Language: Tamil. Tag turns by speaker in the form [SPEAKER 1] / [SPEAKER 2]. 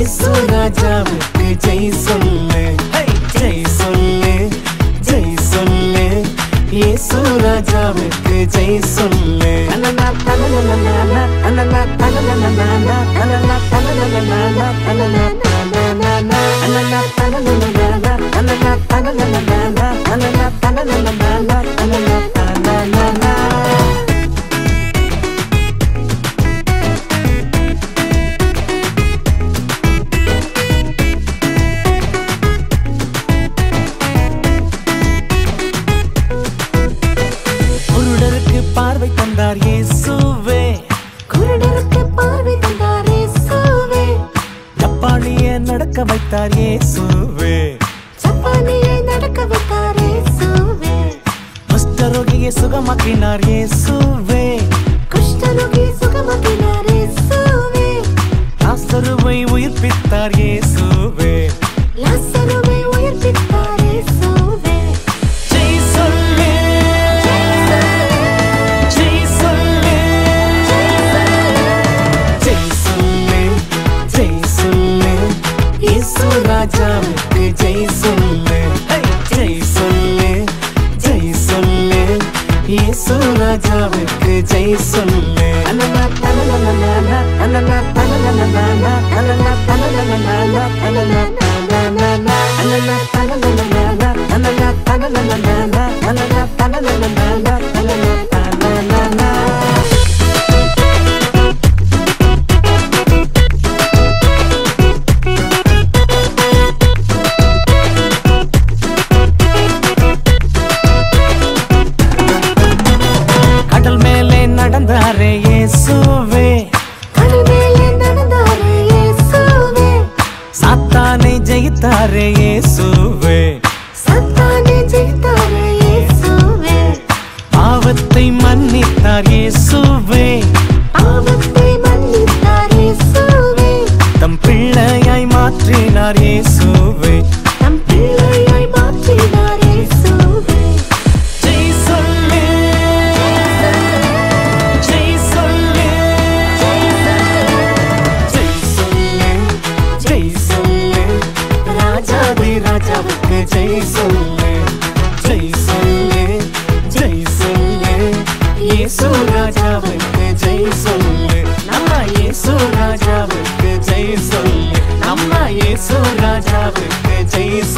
[SPEAKER 1] இயேசு ராஜாவுக்கு ஜெய் சொல்லு ஜெய் சொல்லு ஜெய் சொல்லு இயேசு ராஜாவுக்கு ஜெய் சொல்லு குருடருக்கு பார்வை தந்தார் இயேசுவே
[SPEAKER 2] குருடருக்கு பார்வை தந்தார் இயேசுவே
[SPEAKER 1] ஜப்பானிய நடக்க வைத்தார் இயேசுவே
[SPEAKER 2] ஜப்பானியை நடக்க வைத்தார் இயேசுவே
[SPEAKER 1] குஷ்டரோகியை சுகமாக்கினார் இயேசுவே
[SPEAKER 2] குஷ்டரோகி சுகமாக்கினார் இயேசுவே
[SPEAKER 1] லாசருவை உயிர்ப்பித்தார் இயேசுவே
[SPEAKER 2] லாசருவை உயிர்ப்பித்தார் இயேசுவே
[SPEAKER 1] ஜெய் சொல்லு ஜெய் சொல்லு ஜெய் சொல்லு ஜெய் சொல்லு இயேசு ராஜாவுக்கு ஜெய் சொல்லு ஜெய் சொல்லு ஜெய் சொல்லு இயேசு ராஜாவுக்கு ஜெய் சொல்லு கடல் மேலே நடந்தாரே இயேசுவே
[SPEAKER 2] கடல் மேலே நடந்தாரே இயேசுவே
[SPEAKER 1] சாத்தானை ஜெயித்தாரே இயேசுவே
[SPEAKER 2] சத்தானை ஜெயித்தாரே இயேசுவே
[SPEAKER 1] பாவத்தை மன்னித்தார் இயேசுவே
[SPEAKER 2] பாவத்தை மன்னித்தார் இயேசுவே
[SPEAKER 1] தம் பிள்ளையாய் மாற்றினார் இயேசுவே
[SPEAKER 2] நம் பிள்ளையாய் மாற்றினார் இயேசுவே
[SPEAKER 1] ஜெய் சொல்லு ஜெய் சொல்லு ஜெய் சொல்லு ஜெய் சொல்லு ராஜாதி ராஜாவுக்கு ஜெய் சொல்லு ஜெய் சொல்லு ஜெய் சொல்லு இயேசு ராஜாவுக்கு ஜெய் சொல்லு நம்ம இயேசு ராஜாவுக்கு ஜெய் சொல்லு நம்ம இயேசு ராஜாவுக்கு ஜெய்